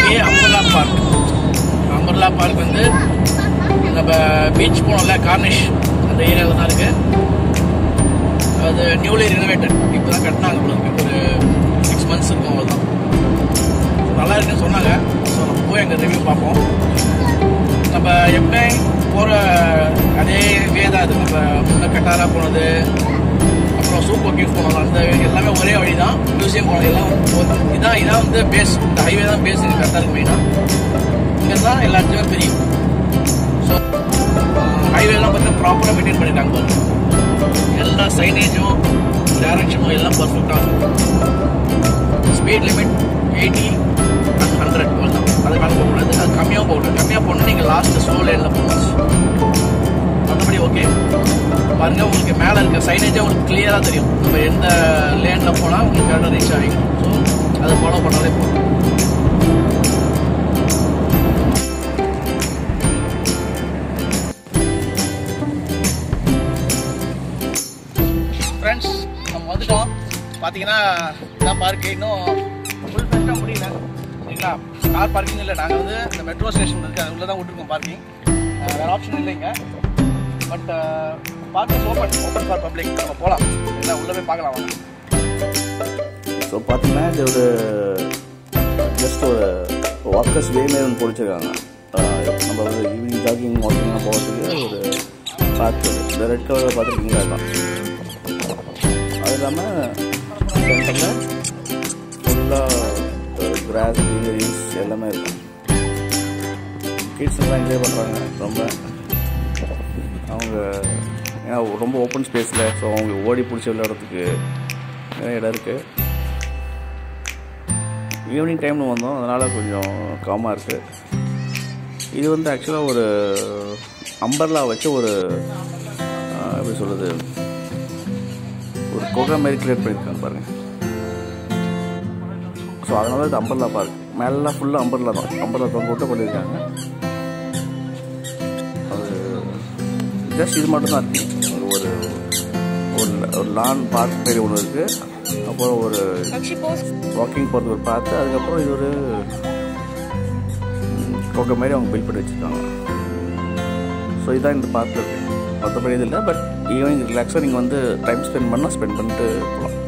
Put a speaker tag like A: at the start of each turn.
A: பக்கத்துலேயே umbrella park umbrella park வந்து நம்ம பீச் போனோம்ல கார்னிஷ் அந்த ஏரியாவில் தான் இருக்குது அது நியூலி ரினோவேட்டட் இப்போ தான் கட்டினாங்க போல இருக்கு. ஒரு சிக்ஸ் மந்த்ஸ் இருக்கும் அவ்வளோதான் நல்லா இருக்குன்னு சொன்னாங்க ஸோ நம்ம போய் அங்கே ரிவ்யூ பார்ப்போம் நம்ம எப்பவுமே போகிற அதே வே தான் இது நம்ம முன்ன கட்டாரா போனது அப்புறம் சூப்பர் கிஃப்ட் போனோம் அந்த எல்லாமே ஒரே வழி தான் மியூசியம் போனது எல்லாம் ஒரு- இதான் இதான் வந்து பேஸ் இந்த ஹைவே தான் பேஸ் இங்கே கட்டாருக்கு மெயினாக இங்கே தான் எல்லாத்தையுமே தெரியும் ஸோ ஹைவேலாம் பார்த்தீங்கன்னா ப்ராப்பராக மெயின்டைன் பண்ணிட்டாங்க பாருங்க. எல்லா சைனேஜும் டைரக்ஷனும் எல்லாம் பர்ஃபெக்டாக இருக்கும் speed limit eighty and hundred தான் அது மேலே போகக்கூடாது அது கம்மியாக போகக்கூடாது கம்மியாக போனால் நீங்கள் லாஸ்ட்டு ஸ்லோ லேனில் போகணும் மற்றபடி ஓகே பாருங்க உங்களுக்கு மேலே இருக்க சைனேஜே உங்களுக்கு கிளியராக தெரியும் நம்ம எந்த லேனில் போனால் உங்களுக்கு கரெக்டாக ரீச் ஆகிக்கும் ஸோ அதை ஃபாலோ பண்ணாலே போதும் ஃப்ரெண்ட்ஸ் நம்ம வந்துட்டோம் பார்த்தீங்கன்னா இதான் பார்க்கு இன்னும் ஃபுல் ஃப்ரெஷ்ஷாக முடியல சரிங்களா கார் பார்க்கிங் இல்லை நாங்கள் வந்து இந்த மெட்ரோ ஸ்டேஷன் இருக்குது அது உள்ளே தான் விட்டுருக்கோம் பார்க்கிங் வேறு ஆப்ஷன் இல்லைங்க but parking open open for public நம்ம போகலாம் இல்லை உள்ளே போய் பார்க்கலாம் வாங்க
B: ஸோ பார்த்தீங்கன்னா இது ஒரு ஜஸ்ட் ஒரு வாக்கர்ஸ் வே மாரி ஒன்று பிடிச்சிருக்காங்க நம்ம வந்து ஈவினிங் ஜாகிங் வாக்கிங்லாம் போகிறதுக்கு ஒரு பார்க் இந்த ரெட் கலரில் பார்த்துருக்கீங்களா தான் அது இல்லாமல் சென்டரில் ஃபுல்லாக கிராஸ் க்ரீனரிஸ் எல்லாமே இருக்கும் கிட்ஸ் எல்லாம் என்ஜாய் பண்ணுறாங்க ரொம்ப அவங்க ஏன்னா ரொம்ப ஓப்பன் ஸ்பேஸில் ஸோ அவங்க ஓடி பிடிச்சி விளையாடுறதுக்கு நிறைய இடம் இருக்குது ஈவினிங் டைமில் வந்தோம் அதனால் கொஞ்சம் காமாக இருக்குது இது வந்து ஆக்சுவலாக ஒரு அம்பர்லா வச்சு ஒரு ஆஹ், எப்படி சொல்கிறது ஒரு ப்ரோக்ராம் மாதிரி க்ரியேட் பண்ணியிருக்காங்க பாருங்கள் ஸோ அதனால இது அம்பர்லா பார்க் மேலாம் ஃபுல்லாக அம்பர்லா தான் அம்பர்லா தொங்க விட்டு பண்ணியிருக்காங்க அது ஜஸ்ட் இது மட்டும் தான் இருக்கு ஒரு ஒரு ஒரு லான் பார்க் மாரி ஒன்று இருக்குது அப்புறம் ஒரு வாக்கிங் போகிறது ஒரு பார்த்து அதுக்கப்புறம் இது ஒரு கொக்கை மாதிரி அவங்க பில்ட் பண்ணி வச்சுருக்காங்க ஸோ இதான் இந்த பார்க்கில் இருக்குது மற்றபடி இது இல்லை பட் ஈவினிங் ரிலாக்ஸாக நீங்கள் வந்து டைம் ஸ்பெண்ட் பண்ணால் ஸ்பெண்ட் பண்ணிட்டு போகலாம்